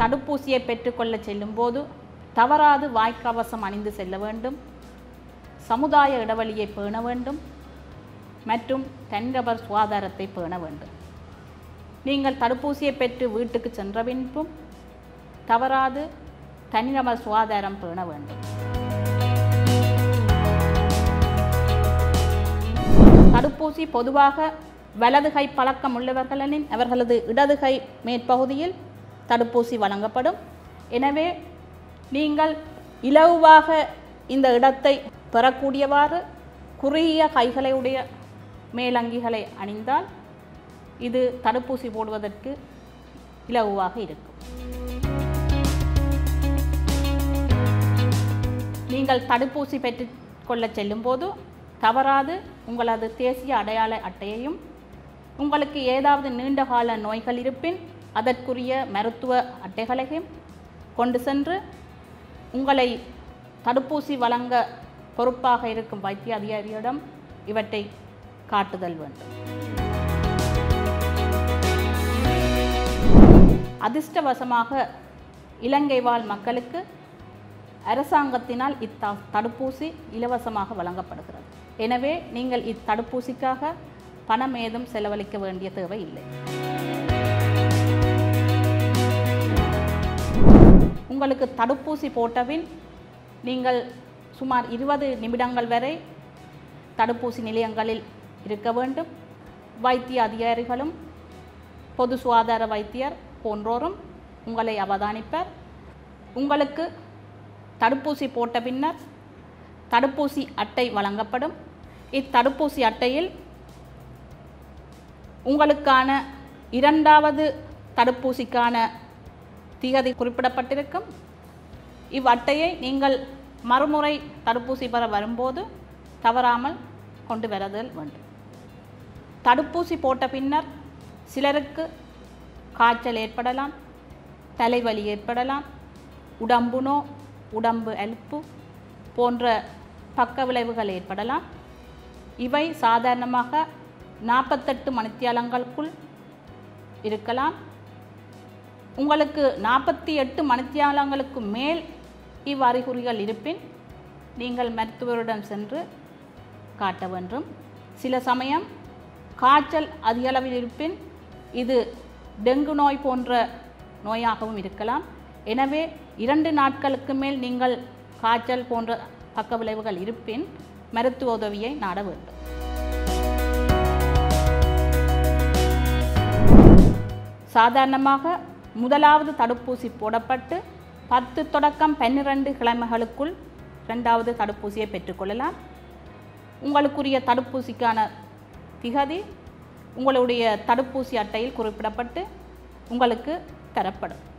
தடுப்பூசியை பெற்றுக்கொள்ள செல்லும்போது தவறாது வாய்க்கவசம் அணிந்து செல்ல வேண்டும் சமுதாய இடைவெளியை பேண வேண்டும் மற்றும் தனிநபர் சுகாதாரத்தை பேண வேண்டும் நீங்கள் தடுப்பூசியை பெற்று வீட்டுக்கு சென்ற பின்பும் தவறாது தனிநபர் சுகாதாரம் பேண வேண்டும் தடுப்பூசி பொதுவாக வலது கை பழக்கம் உள்ளவர்களின் அவர்களது இடது கை மேற்பகுதியில் தடுப்பூசி வழங்கப்படும் எனவே நீங்கள் இலகுவாக இந்த இடத்தை பெறக்கூடியவாறு குறுகிய கைகளை உடைய மேலங்கிகளை அணிந்தால் இது தடுப்பூசி போடுவதற்கு இலகுவாக இருக்கும் நீங்கள் தடுப்பூசி பெற்றுக்கொள்ள செல்லும்போது தவறாது உங்களது தேசிய அடையாள அட்டையையும் உங்களுக்கு ஏதாவது நீண்டகால நோய்கள் இருப்பின் அதற்குரிய மருத்துவ அட்டைகளையும் கொண்டு சென்று உங்களை தடுப்பூசி வழங்க பொறுப்பாக இருக்கும் வைத்திய அதிகாரியிடம் இவற்றை காட்டுதல் வேண்டும் அதிர்ஷ்டவசமாக இலங்கை வாழ் மக்களுக்கு அரசாங்கத்தினால் இத்த தடுப்பூசி இலவசமாக வழங்கப்படுகிறது எனவே நீங்கள் இத்தடுப்பூசிக்காக பணம் ஏதும் செலவழிக்க வேண்டிய தேவை இல்லை உங்களுக்கு தடுப்பூசி போட்டபின் நீங்கள் சுமார் இருபது நிமிடங்கள் வரை தடுப்பூசி நிலையங்களில் இருக்க வேண்டும் வைத்திய அதிகாரிகளும் பொது சுகாதார வைத்தியர் போன்றோரும் உங்களை அவதானிப்பர் உங்களுக்கு தடுப்பூசி போட்ட பின்னர் தடுப்பூசி அட்டை வழங்கப்படும் இத்தடுப்பூசி அட்டையில் உங்களுக்கான இரண்டாவது தடுப்பூசிக்கான திகதி குறிப்பிடப்பட்டிருக்கும் இவ் அட்டையை நீங்கள் மறுமுறை தடுப்பூசி பெற வரும்போது தவறாமல் கொண்டு வருதல் வேண்டும் தடுப்பூசி போட்ட பின்னர் சிலருக்கு காய்ச்சல் ஏற்படலாம் தலைவலி ஏற்படலாம் உடம்புனோ உடம்பு அலுப்பு போன்ற பக்க விளைவுகள் ஏற்படலாம் இவை சாதாரணமாக நாற்பத்தெட்டு மணித்தியாலங்களுக்குள் இருக்கலாம் உங்களுக்கு நாற்பத்தி எட்டு மணித்தியாலங்களுக்கு மேல் இவ்வறிகுறிகள் இருப்பின் நீங்கள் மருத்துவரிடம் சென்று காட்ட வேண்டும் சில சமயம் காய்ச்சல் அதிக அளவில் இருப்பின் இது டெங்கு நோய் போன்ற நோயாகவும் இருக்கலாம் எனவே இரண்டு நாட்களுக்கு மேல் நீங்கள் காய்ச்சல் போன்ற பக்க விளைவுகள் இருப்பின் மருத்துவ உதவியை நாட வேண்டும் சாதாரணமாக முதலாவது தடுப்பூசி போடப்பட்டு பத்து தொடக்கம் பன்னிரண்டு கிழமைகளுக்குள் ரெண்டாவது தடுப்பூசியை பெற்றுக்கொள்ளலாம் உங்களுக்குரிய தடுப்பூசிக்கான திகதி உங்களுடைய தடுப்பூசி அட்டையில் குறிப்பிடப்பட்டு உங்களுக்கு தரப்படும்